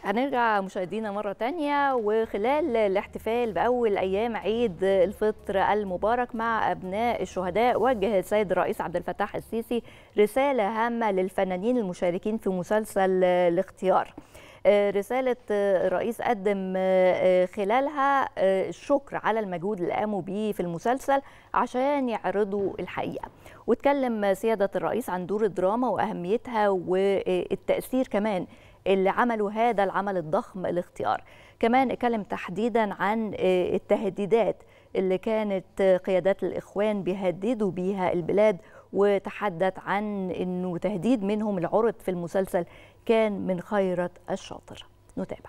هنرجع مشاهدينا مرة تانية وخلال الاحتفال بأول أيام عيد الفطر المبارك مع أبناء الشهداء وجه السيد الرئيس عبد الفتاح السيسي رسالة هامة للفنانين المشاركين في مسلسل الاختيار رسالة الرئيس قدم خلالها الشكر على المجهود اللي قاموا بيه في المسلسل عشان يعرضوا الحقيقة واتكلم سيادة الرئيس عن دور الدراما وأهميتها والتأثير كمان اللي عملوا هذا العمل الضخم الاختيار كمان اتكلم تحديدا عن التهديدات اللي كانت قيادات الإخوان بيهددوا بيها البلاد وتحدث عن أنه تهديد منهم العرض في المسلسل كان من خيرة الشاطر نتابع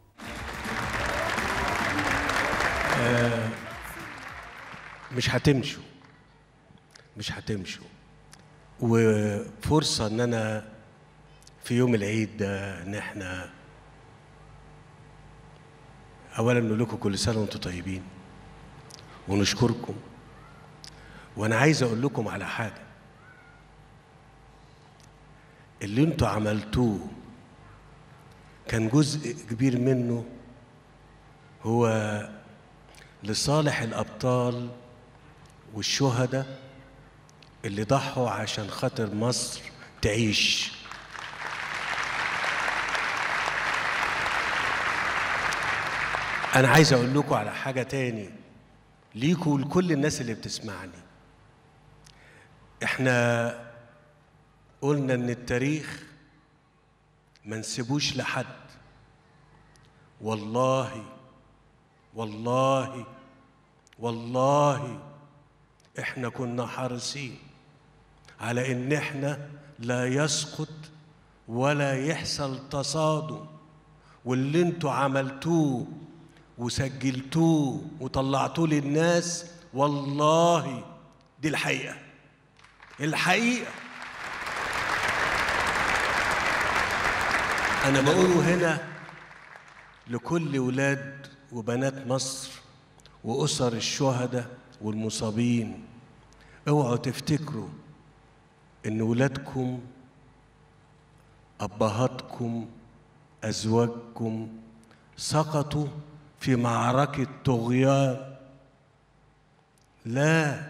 آه مش هتمشوا مش هتمشوا وفرصة ان انا في يوم العيد ده ان احنا اولا نقول لكم كل سنه وانتم طيبين ونشكركم وانا عايز اقول لكم على حاجه اللي انتوا عملتوه كان جزء كبير منه هو لصالح الابطال والشهداء اللي ضحوا عشان خاطر مصر تعيش أنا عايز أقول لكم على حاجة تاني ليكوا ولكل الناس اللي بتسمعني إحنا قلنا إن التاريخ ما نسيبوش لحد والله والله والله إحنا كنا حريصين على إن إحنا لا يسقط ولا يحصل تصادم واللي انتوا عملتوه وسجلتوه وطلعتوه للناس والله دي الحقيقة الحقيقة أنا بقوله هنا لكل ولاد وبنات مصر وأسر الشهداء والمصابين اوعوا تفتكروا إن ولادكم أبهاتكم أزواجكم سقطوا في معركة طغيان لا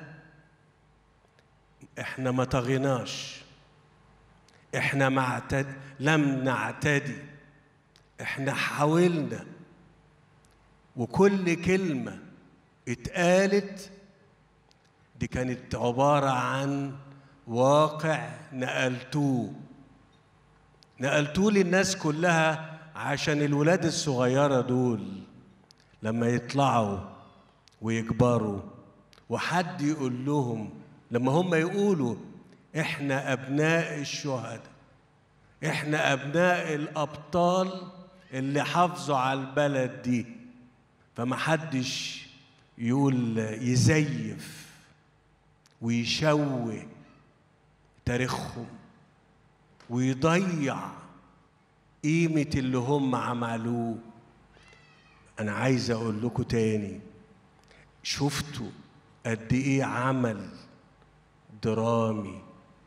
احنا ما طغيناش احنا ما اعتد... لم نعتدي احنا حاولنا وكل كلمة اتقالت دي كانت عبارة عن واقع نقلتوه نقلتوه للناس كلها عشان الولاد الصغيرة دول لما يطلعوا ويكبروا وحد يقول لهم لما هم يقولوا احنا ابناء الشهداء احنا ابناء الابطال اللي حافظوا على البلد دي فما حدش يقول يزيف ويشوه تاريخهم ويضيع قيمة اللي هم عملوه أنا عايز أقول لكم تاني شفتوا قد إيه عمل درامي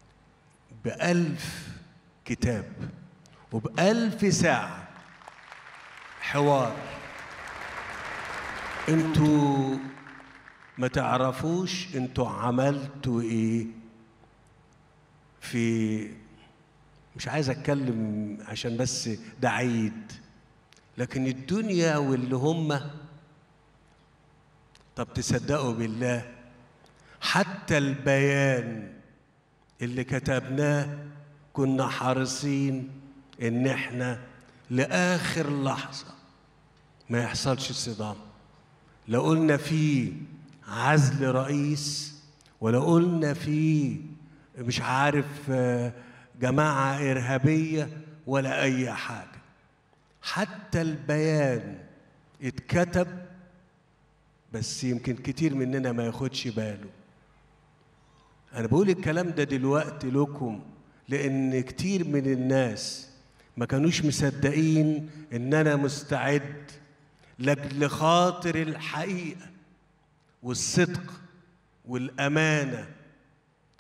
بألف كتاب وبألف ساعة حوار انتوا ما تعرفوش انتوا عملتوا ايه في مش عايز اتكلم عشان بس ده عيد لكن الدنيا واللي هم طب تصدقوا بالله حتى البيان اللي كتبناه كنا حريصين ان احنا لاخر لحظه ما يحصلش صدام لا قلنا فيه عزل رئيس ولا قلنا فيه مش عارف جماعه ارهابيه ولا اي حاجه حتى البيان اتكتب بس يمكن كتير مننا ما ياخدش باله انا بقول الكلام ده دلوقتي لكم لان كتير من الناس ما كانوش مصدقين ان انا مستعد لاجل خاطر الحقيقه والصدق والامانه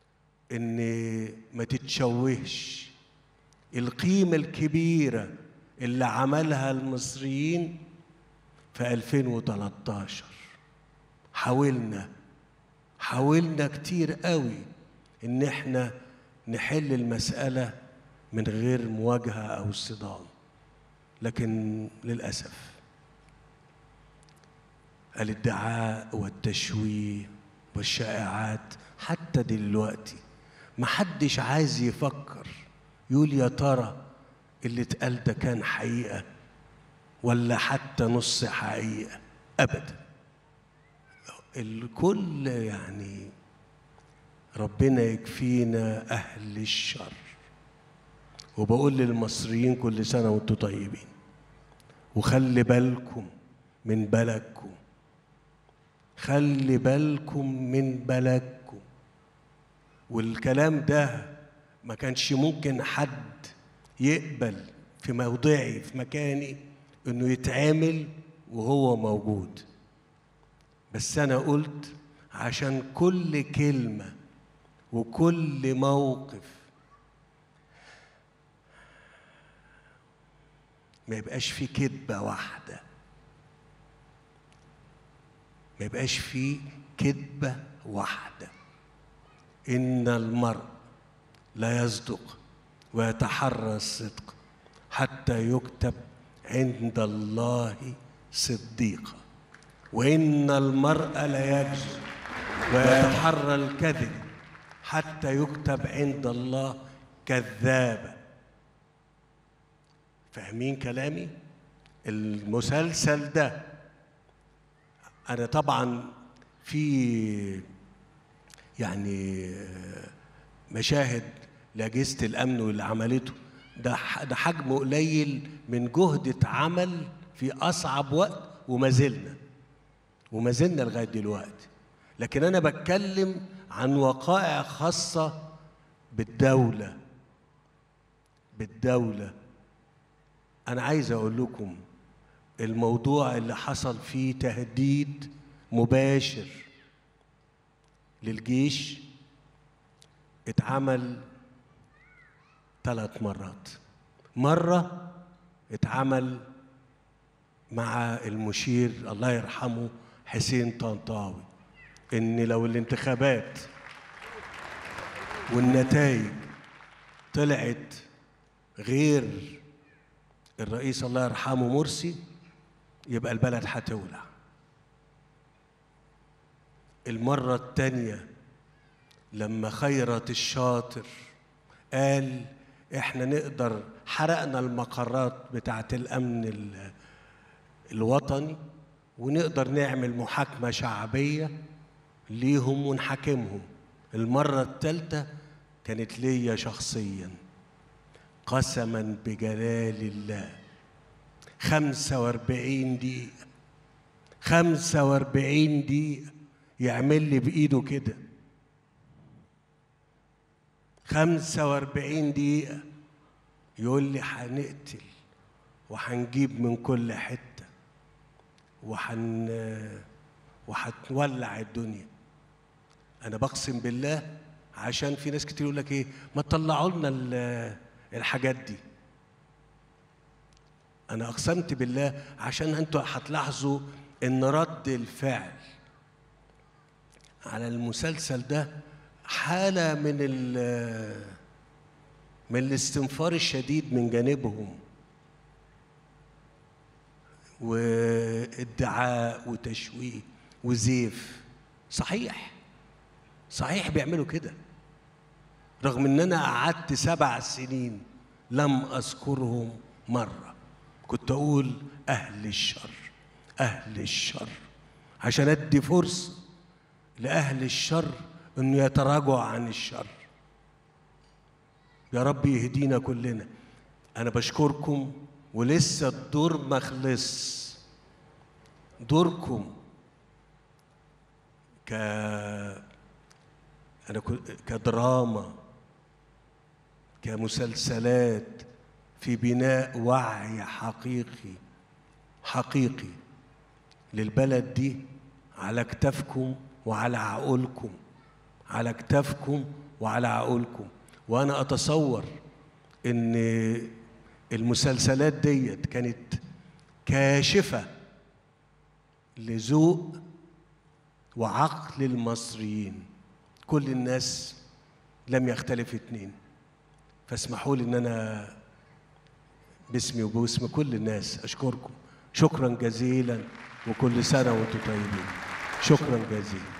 ان ما تتشوهش القيمه الكبيره اللي عملها المصريين في 2013 حاولنا حاولنا كتير قوي ان احنا نحل المسألة من غير مواجهة او صدام لكن للأسف الادعاء والتشويه والشائعات حتى دلوقتي محدش عايز يفكر يقول يا ترى اللي اتقال ده كان حقيقة ولا حتى نص حقيقة أبدا الكل يعني ربنا يكفينا أهل الشر وبقول للمصريين كل سنة وانتم طيبين وخلي بالكم من بلدكم خلي بالكم من بلدكم والكلام ده ما كانش ممكن حد يقبل في موضعي في مكاني انه يتعامل وهو موجود بس انا قلت عشان كل كلمه وكل موقف ما يبقاش فيه كذبه واحده ما يبقاش فيه كذبه واحده ان المرء لا يصدق ويتحرى الصدق حتى يكتب عند الله صديقا وان المرء لا يكذب ويتحرى الكذب حتى يكتب عند الله كذابا فاهمين كلامي المسلسل ده انا طبعا في يعني مشاهد لاجهزه الامن واللي عملته ده ده حجم قليل من جهد اتعمل في اصعب وقت وما زلنا وما زلنا لغايه دلوقتي لكن انا بتكلم عن وقائع خاصه بالدوله بالدوله انا عايز اقول لكم الموضوع اللي حصل فيه تهديد مباشر للجيش اتعمل ثلاث مرات مرة اتعمل مع المشير الله يرحمه حسين طنطاوي ان لو الانتخابات والنتائج طلعت غير الرئيس الله يرحمه مرسي يبقى البلد هتولع المرة التانية لما خيرت الشاطر قال احنا نقدر حرقنا المقرات بتاعة الأمن الوطني ونقدر نعمل محاكمة شعبية ليهم ونحاكمهم المرة الثالثة كانت ليا شخصيا قسما بجلال الله خمسة واربعين دقيقة خمسة واربعين دقيقة يعمل لي بإيده كده خمسة واربعين دقيقة يقول لي هنقتل وهنجيب من كل حتة وحن وهتولع الدنيا أنا بقسم بالله عشان في ناس كتير يقول لك إيه ما تطلعوا لنا الحاجات دي أنا أقسمت بالله عشان أنتوا هتلاحظوا إن رد الفعل على المسلسل ده حالة من من الاستنفار الشديد من جانبهم وادعاء وتشويه وزيف صحيح صحيح بيعملوا كده رغم ان انا قعدت سبع سنين لم اذكرهم مره كنت اقول اهل الشر اهل الشر عشان ادي فرصه لاهل الشر انه يتراجعوا عن الشر يا رب يهدينا كلنا انا بشكركم ولسه الدور ما خلص دوركم ك انا كدراما كمسلسلات في بناء وعي حقيقي حقيقي للبلد دي على كتافكم وعلى عقولكم على كتافكم وعلى عقولكم وانا اتصور ان المسلسلات ديت كانت كاشفة لذوق وعقل المصريين كل الناس لم يختلف اتنين فاسمحوا لي ان انا باسمي وباسم كل الناس اشكركم شكرا جزيلا وكل سنه وانتم طيبين شكرا جزيلا